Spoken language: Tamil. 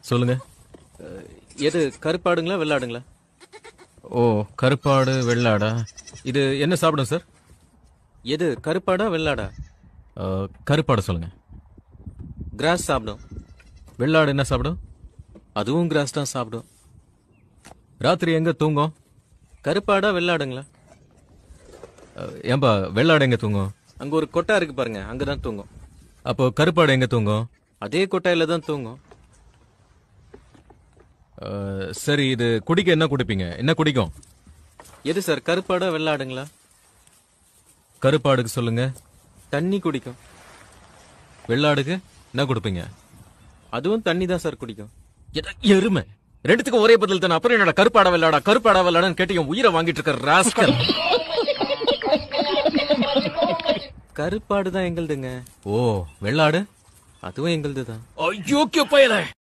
சொல்லுங்க அஹ், எது கருப்பாடுங்களா வெள்ளாடுங்களா ஓ கருப்பாடு வெள்ளாடா இது என்ன சாப்பிடும் சார் எது கருப்பாடா வெள்ளாடா அஹ், கருப்பாடு சொல்லுங்க கிராஸ் சாப்பிடும் வெள்ளாடு என்ன சாப்பிடும் அதுவும் கிராஸ் தான் சாப்பிடும் ராத்திரி எங்க தூங்கும் கருப்பாடா வெள்ளாடுங்களா அஹ், ஏன்பா வெள்ளாடு எங்க தூங்கும் அங்க ஒரு கொட்டா இருக்கு பாருங்க அங்கதான் தூங்கும் அப்போ கருப்பாடு எங்க தூங்கும் அதே கொட்டாயில தான் தூங்கும் அஹ், சரி இது குடிக்க என்ன குடிப்பீங்க என்ன குடிக்கும் எது சார் கருப்பாடா வெள்ளாடுங்களா கருப்பாடுக்கு சொல்லுங்க தண்ணி குடிக்கும் வெள்ளாடுக்கு என்ன கொடுப்பீங்க அதுவும் தண்ணி தான் சார் குடிக்கும் எட- எருமை ரெண்டுத்துக்கும் ஒரே பதில் தானே அப்புறம் என்னடா கருப்பாடா வெள்ளாடா கருப்பாடா வெள்ளாடான்னு கேட்டு என் உயிரை வாங்கிட்டு இருக்க ராஸ்கல் கருப்பாடு தான் எங்களுதுங்க ஓ வெள்ளாடு அதுவும் எங்களுது தான் ஐயோ பயல